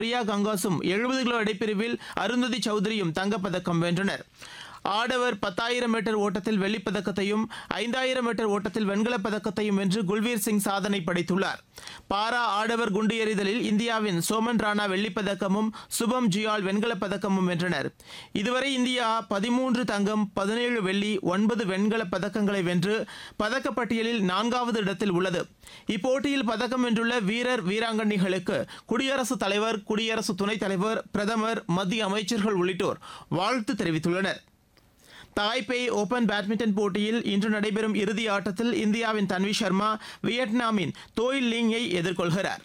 பிரியா கங்காசும் எழுபது கிலோ எடைப்பிரிவில் அருந்ததி சௌத்ரியும் தங்கப்பதக்கம் வென்றனர் ஆடவர் பத்தாயிரம் மீட்டர் ஓட்டத்தில் வெள்ளிப் பதக்கத்தையும் ஐந்தாயிரம் மீட்டர் ஓட்டத்தில் வெண்கலப் பதக்கத்தையும் வென்று குல்வீர் சிங் சாதனை படைத்துள்ளார் பாரா ஆடவர் குண்டு எறிதலில் இந்தியாவின் சோமன் ராணா வெள்ளிப் பதக்கமும் சுபம் ஜியால் வெண்கலப் பதக்கமும் வென்றனர் இதுவரை இந்தியா பதிமூன்று தங்கம் பதினேழு வெள்ளி ஒன்பது வெண்கலப் பதக்கங்களை வென்று பதக்கப்பட்டியலில் நான்காவது இடத்தில் உள்ளது இப்போட்டியில் பதக்கம் வென்றுள்ள வீரர் வீராங்கனைகளுக்கு குடியரசுத் தலைவர் குடியரசு துணைத் தலைவர் பிரதமர் மத்திய அமைச்சர்கள் உள்ளிட்டோர் வாழ்த்து தெரிவித்துள்ளனர் தாய்பேய் ஓபன் பேட்மிண்டன் போட்டியில் இன்று நடைபெறும் இறுதி ஆட்டத்தில் இந்தியாவின் தன்வி சர்மா வியட்நாமின் தோய் லிங்கை எதிர்கொள்கிறார்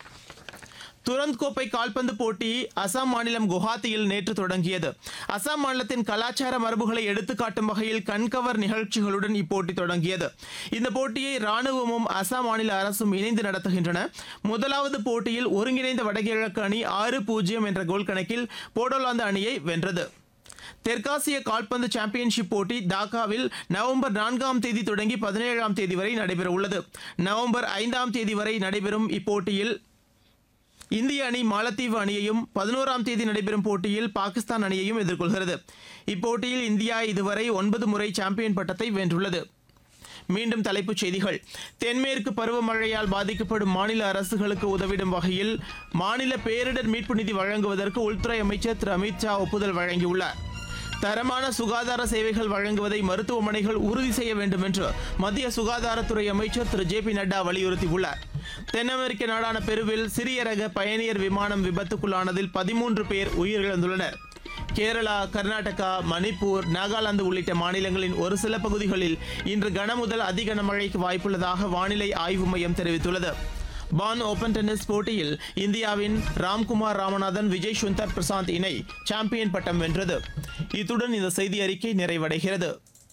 துரந்த் கோப்பை கால்பந்து போட்டி அசாம் மாநிலம் குவஹாத்தியில் நேற்று தொடங்கியது அசாம் மாநிலத்தின் கலாச்சார மரபுகளை எடுத்துக்காட்டும் வகையில் கண்கவர் நிகழ்ச்சிகளுடன் இப்போட்டி தொடங்கியது இந்த போட்டியை ராணுவமும் அசாம் மாநில அரசும் இணைந்து நடத்துகின்றன முதலாவது போட்டியில் ஒருங்கிணைந்த வடகிழக்கு அணி ஆறு பூஜ்ஜியம் என்ற கோல் கணக்கில் போடோலாந்து அணியை வென்றது தெற்காசிய கால்பந்து சாம்பியன்ஷிப் போட்டி டாக்காவில் நவம்பர் நான்காம் தேதி தொடங்கி பதினேழாம் தேதி வரை நடைபெறவுள்ளது நவம்பர் ஐந்தாம் தேதி வரை நடைபெறும் இப்போட்டியில் இந்திய அணி மாலத்தீவு அணியையும் பதினோராம் தேதி நடைபெறும் போட்டியில் பாகிஸ்தான் அணியையும் எதிர்கொள்கிறது இப்போட்டியில் இந்தியா இதுவரை ஒன்பது முறை சாம்பியன் பட்டத்தை வென்றுள்ளது மீண்டும் தலைப்புச் செய்திகள் தென்மேற்கு பருவமழையால் பாதிக்கப்படும் மாநில அரசுகளுக்கு உதவிடும் வகையில் மாநில பேரிடர் மீட்பு நிதி வழங்குவதற்கு உள்துறை அமைச்சர் திரு அமித்ஷா ஒப்புதல் வழங்கியுள்ளார் தரமான சுகாதார சேவைகள் வழங்குவதை மருத்துவமனைகள் உறுதி செய்ய வேண்டும் என்று மத்திய சுகாதாரத்துறை அமைச்சர் திரு ஜே பி நட்டா வலியுறுத்தியுள்ளார் தென் அமெரிக்க நாடான பெருவில் சிறிய ரக பயணியர் விமானம் விபத்துக்குள்ளானதில் பதிமூன்று பேர் உயிரிழந்துள்ளனர் கேரளா கர்நாடகா மணிப்பூர் நாகாலாந்து உள்ளிட்ட மாநிலங்களின் ஒரு சில பகுதிகளில் இன்று கனமுதல் அதி கனமழைக்கு வாய்ப்புள்ளதாக வானிலை ஆய்வு மையம் தெரிவித்துள்ளது பான் ஓபன் டென்னிஸ் போட்டியில் இந்தியாவின் ராம்குமார் ராமநாதன் விஜய் சுந்தர் பிரசாந்த் இணை சாம்பியன் பட்டம் வென்றது இத்துடன் இந்த செய்தி அறிக்கை நிறைவடைகிறது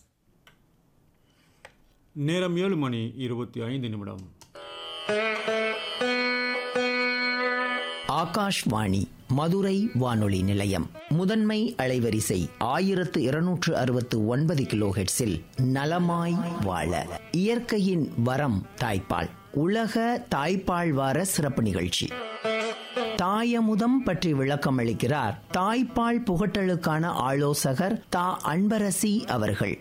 நேரம் ஏழு மணி இருபத்தி ஐந்து நிமிடம் ஆகாஷ்வாணி மதுரை வானொலி நிலையம் முதன்மை அலைவரிசை ஆயிரத்து இருநூற்று அறுபத்து ஒன்பது கிலோஹெட்ஸில் நலமாய் வாழ இயற்கையின் வரம் தாய்ப்பால் உலக தாய்ப்பால் வார சிறப்பு நிகழ்ச்சி தாயமுதம் பற்றி விளக்கம் அளிக்கிறார் தாய்ப்பால் புகட்டலுக்கான ஆலோசகர் தா அன்பரசி அவர்கள்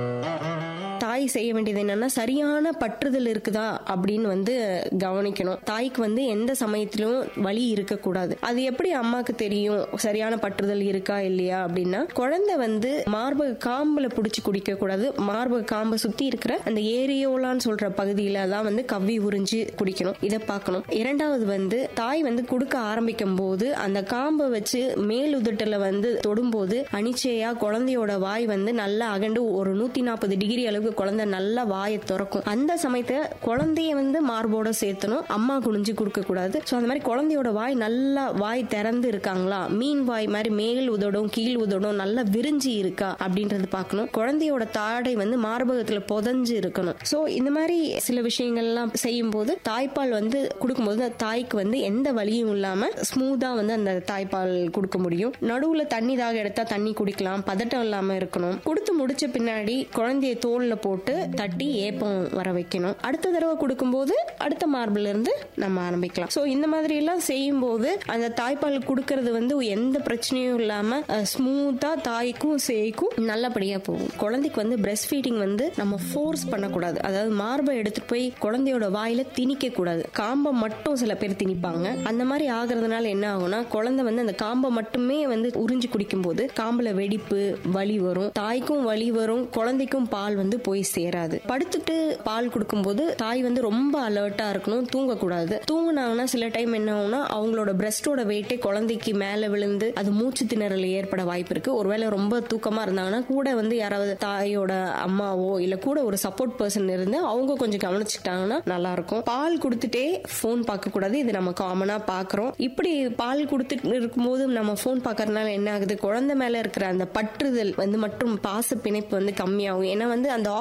தாய் செய்ய வேண்டியது என்னன்னா சரியான பற்றுதல் இருக்குதா அப்படின்னு வந்து கவனிக்கணும் தாய்க்கு வந்து எந்த சமயத்திலும் வலி இருக்கக்கூடாது அது எப்படி அம்மாக்கு தெரியும் சரியான பற்றுதல் இருக்கா இல்லையா அப்படின்னா குழந்தை வந்து மார்பக காம்புல பிடிச்சி குடிக்க கூடாது மார்பக காம்பை சுத்தி இருக்கிற அந்த ஏரியோலான்னு சொல்ற பகுதியில தான் வந்து கவ்வி உறிஞ்சு குடிக்கணும் இதை பார்க்கணும் இரண்டாவது வந்து தாய் வந்து கொடுக்க ஆரம்பிக்கும் போது அந்த காம்பை வச்சு மேல் உதட்டுல வந்து தொடும்போது அனிச்சையா குழந்தையோட வாய் வந்து நல்லா அகண்டு ஒரு நூத்தி நாற்பது டிகிரி அளவுக்கு குழந்தை நல்லா வாயை திறக்கும் அந்த சமயத்துல குழந்தைய வந்து மார்போட சேர்த்தணும் அம்மா குனிஞ்சு கொடுக்க கூடாது ஸோ அந்த மாதிரி குழந்தையோட வாய் நல்லா வாய் திறந்து இருக்காங்களா மீன் வாய் மாதிரி மேல் உதடும் கீழ் உதடும் நல்லா விரிஞ்சு இருக்கா அப்படின்றது பார்க்கணும் குழந்தையோட தாடை வந்து மார்பகத்துல புதஞ்சு இருக்கணும் ஸோ இந்த மாதிரி சில விஷயங்கள்லாம் செய்யும் போது தாய்ப்பால் வந்து கொடுக்கும்போது அந்த தாய்க்கு வந்து எந்த வலியும் இல்லாம ஸ்மூத்தா வந்து அந்த தாய்ப்பால் கொடுக்க முடியும் நடுவுல தண்ணி தாக எடுத்தா தண்ணி குடிக்கலாம் பதட்டம் இல்லாம இருக்கணும் கொடுத்து முடிச்ச பின்னாடி குழந்தைய தோல்ல போட்டு தட்டி ஏப்பம் வர வைக்கணும் அடுத்த தடவை கொடுக்கும்போது அடுத்த மார்பிள் இருந்து நம்ம ஆரம்பிக்கலாம் ஸோ இந்த மாதிரி எல்லாம் செய்யும் போது அந்த தாய்ப்பால் கொடுக்கறது வந்து எந்த பிரச்சனையும் இல்லாம ஸ்மூத்தா தாய்க்கும் சேய்க்கும் நல்லபடியா போகும் குழந்தைக்கு வந்து பிரஸ்ட் ஃபீடிங் வந்து நம்ம ஃபோர்ஸ் பண்ணக்கூடாது அதாவது மார்பை எடுத்துட்டு போய் குழந்தையோட வாயில திணிக்க கூடாது காம்பை மட்டும் சில பேர் திணிப்பாங்க அந்த மாதிரி ஆகுறதுனால என்ன ஆகும்னா குழந்தை வந்து அந்த காம்பை மட்டுமே வந்து உறிஞ்சு குடிக்கும் போது காம்புல வெடிப்பு வலி வரும் தாய்க்கும் வலி வரும் குழந்தைக்கும் பால் வந்து போய் சேராது படுத்துட்டு பால் கொடுக்கும்போது தாய் வந்து ரொம்ப அலர்ட்டா இருக்கணும் தூங்கக்கூடாது தூங்குனாங்கன்னா சில டைம் என்ன ஆகும்னா அவங்களோட பிரஸ்டோட வெயிட்டே குழந்தைக்கு மேல விழுந்து அது மூச்சு திணறல் ஏற்பட வாய்ப்பு இருக்கு ஒருவேளை ரொம்ப தூக்கமா இருந்தாங்கன்னா கூட வந்து யாராவது தாயோட அம்மாவோ இல்ல கூட ஒரு சப்போர்ட் பர்சன் இருந்து அவங்க கொஞ்சம் கவனிச்சுக்கிட்டாங்கன்னா நல்லா இருக்கும் பால் கொடுத்துட்டே போன் பார்க்க கூடாது இது நம்ம காமனா பாக்குறோம் இப்படி பால் கொடுத்துட்டு இருக்கும்போது நம்ம போன் பார்க்கறதுனால என்ன ஆகுது குழந்தை மேல இருக்கிற அந்த பற்றுதல் வந்து மற்றும் பாச பிணைப்பு வந்து கம்மியாகும் ஏன்னா வந்து அந்த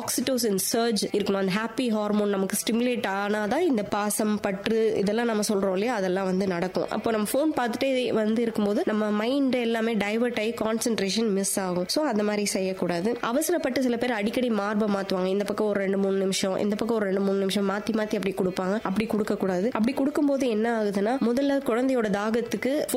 ஆக்சிடோசின் சர்ஜ் இருக்கணும் அந்த ஹாப்பி ஹார்மோன் நமக்கு ஸ்டிமுலேட் ஆனாதான் இந்த பாசம் பற்று இதெல்லாம் நம்ம சொல்றோம் இல்லையா அதெல்லாம் வந்து நடக்கும் அப்போ நம்ம ஃபோன் பார்த்துட்டே வந்து இருக்கும்போது நம்ம மைண்ட் எல்லாமே டைவர்ட் ஆகி கான்சென்ட்ரேஷன் மிஸ் ஆகும் ஸோ அந்த மாதிரி செய்யக்கூடாது அவசரப்பட்டு சில பேர் அடிக்கடி மார்பை மாத்துவாங்க இந்த பக்கம் ஒரு ரெண்டு மூணு நிமிஷம் இந்த பக்கம் ஒரு ரெண்டு மூணு நிமிஷம் மாத்தி மாத்தி அப்படி கொடுப்பாங்க அப்படி கொடுக்க கூடாது அப்படி கொடுக்கும்போது என்ன ஆகுதுன்னா முதல்ல குழந்தையோட தாகத்துக்கு